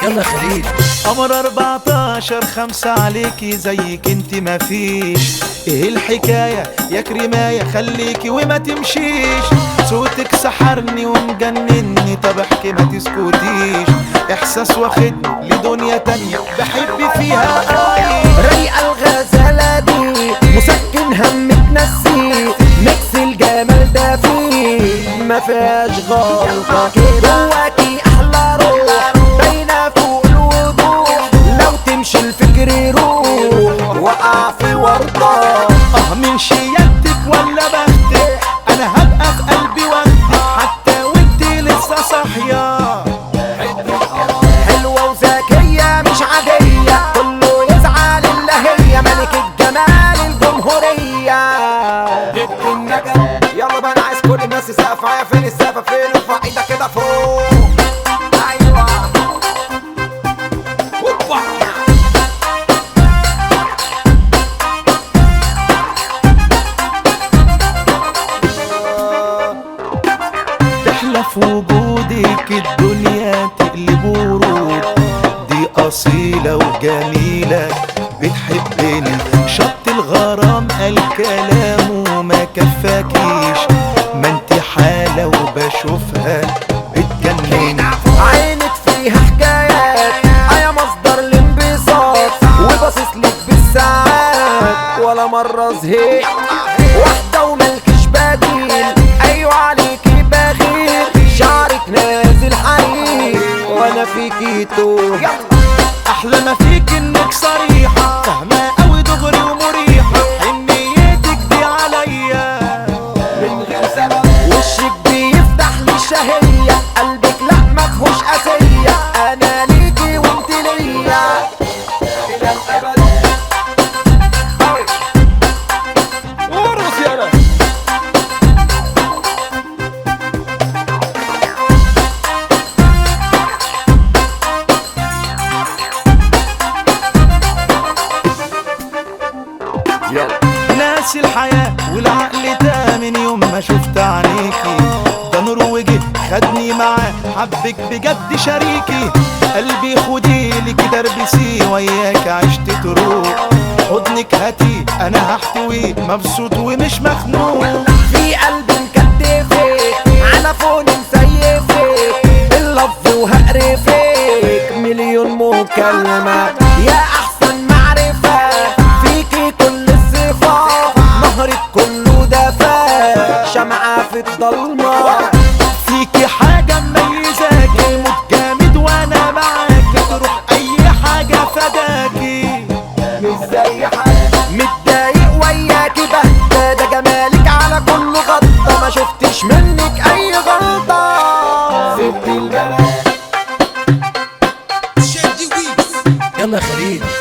يلا خليل قمر 14 خمسة عليكي زيك انت مفيش ايه الحكاية يا كريماية خليكي وما تمشيش صوتك سحرني ومجنني طب احكي ما تسكتيش احساس واخدني لدنيا تانية بحب فيها قوي رايقة الغزالة دي مسكن هم تنسي ميكس الجمال ده فيه ما فيهاش غلطة جواكي أحلى روح باينة فوق الوضوح لو تمشي الفكر يروح وقع في ورطة اه من شيادتك ولا بختك انا هبقى في قلبي وقتك حتى وانت لسه صاحيه حلوة وذكية مش عادية كله يزعل إلا هي ملك الجمال الجمهورية جبت النجم يلا بقى أنا عايز كل الناس يسقف معايا فين السقف فين ارفع ايدك كده فوق أيوة هوبا تحلى في وجودك الدنيا تقلب ورود دي أصيلة وجميلة بتحبني شط الغرام قال كلامه ما كفاكيش ما انت حالة وبشوفها بتجنني عينك فيها حكايات يا مصدر الانبساط وباصص لك بالساعات ولا مرة زهقت واحدة وملكش بديل ايوه عليكي بغير شعرك نازل حرير وانا فيكي توه أحلى ما فيك إنك صريحة فاهمة أوي دغري ومريحة حنيتك دي عليا من غير سبب وشك بيفتح لي الشهية قلبك لا مفهوش قاسية انا ليكي وانت ليا الى الابد ورقص يا ناسي الحياة والعقل ده من يوم ما شفت عينيكي ده نور وجه خدني معاه حبك بجد شريكي قلبي خديلي كده اربسيه وياك عشت تروح حضنك هاتي انا هحتويه مبسوط ومش مخنوق في قلبي مكتفك على فون مسيفك اللف وهقرفك مليون مكالمة يا أحسن معرفة فيكي كل الصفات نهرك كله دفا شمعة في الضلمة فيكي حاجة مميزاكي موت جامد وانا معاكي تروح اي حاجة فداكي مش زي حد متضايق وياكي بهدى ده جمالك على كل غلطة ما شفتش منك أي غلطة سبت البلد يلا خليل